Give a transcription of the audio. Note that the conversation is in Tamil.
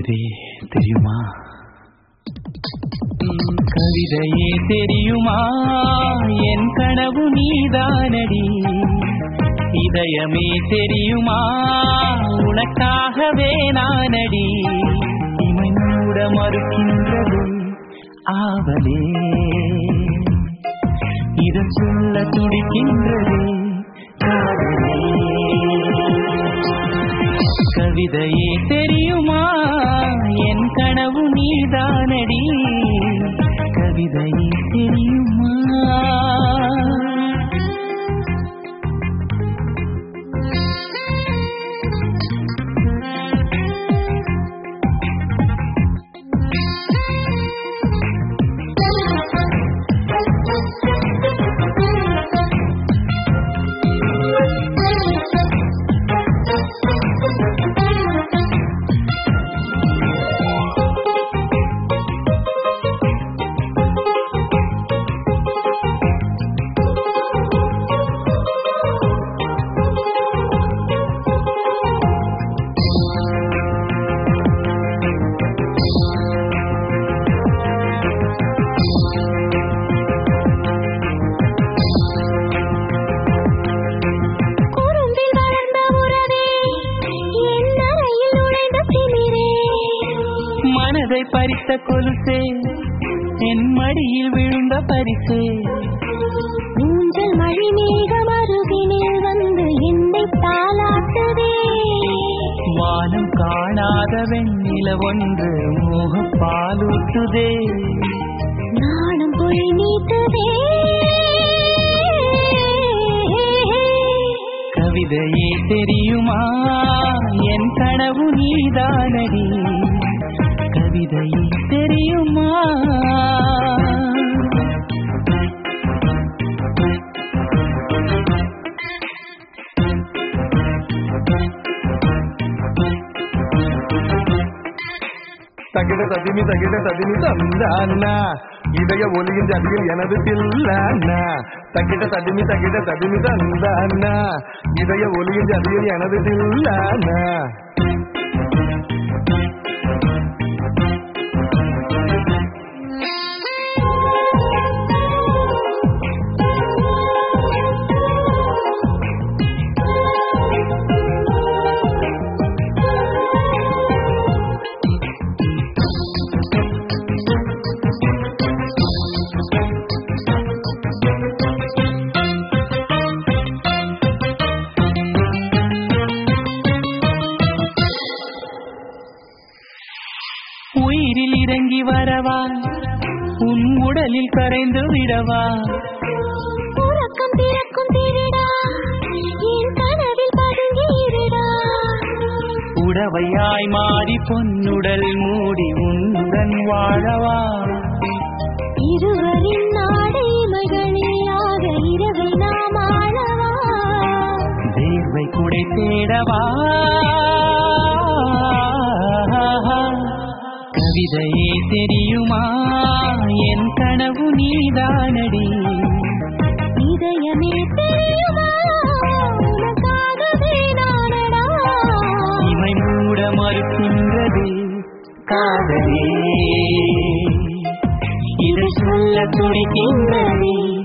கவிதை தெரியுமா உம், கவிதையே தெரியுமா என் கனவு நீதானடி இதயமே தெரியுமா உனக்காகவே நானடி இமை மூட மறுக்கின்றது ஆவலே இது சொல்ல துடிக்கின்றது காதலே கவிதையே தெரியுமா என் கனவு நீதானடி கவிதையே தெரியுமா குறும்பில் வளர்ந்த உறவே என் அறையில் நுழைந்த திமிரே மனதை பறித்த கொலுசே என் மடியில் விழுந்த பரிசே ஊஞ்சல் மழை மேகம் அருகினில் வந்து என்னை தாளாட்டுதே வானம் காணாத வெண்ணில ஒன்று மோக பாலூட்டுதே நாணம் பொய் நீட்டுதே கவிதையே தெரியுமா என் கனவு நீதானடி கவிதையே தெரியுமா தகிட ததிமி தகிட ததிமி தந்தானா இதய ஒலியின் ஜதியில் எனது தில்லானா தகிட ததிமி தகிட ததிமி தந்தானா இதய ஒலியின் ஜதியில் எனது தில்லானா உயிரில் இறங்கி வரவா உன் உடலில் கரைந்து விடவா உறக்கம் பிறக்கும் திருடா என் கனவில் பதுங்கி இருடா உடவையாய் மாறி பொன்னுடல் மூடி உன்னுடன் வாழவா இருவரின் நாடை மகளியாக இரவை நாம் ஆளவா தேர்வை குடை தேடவா கவிதையே தெரியுமா என் கனவு நீதானடி இதயமே தெரியுமா உனக்காகவே நானடா இமை மூட மறுக்கின்றது காதலே இது சொல்ல துடிக்கின்றது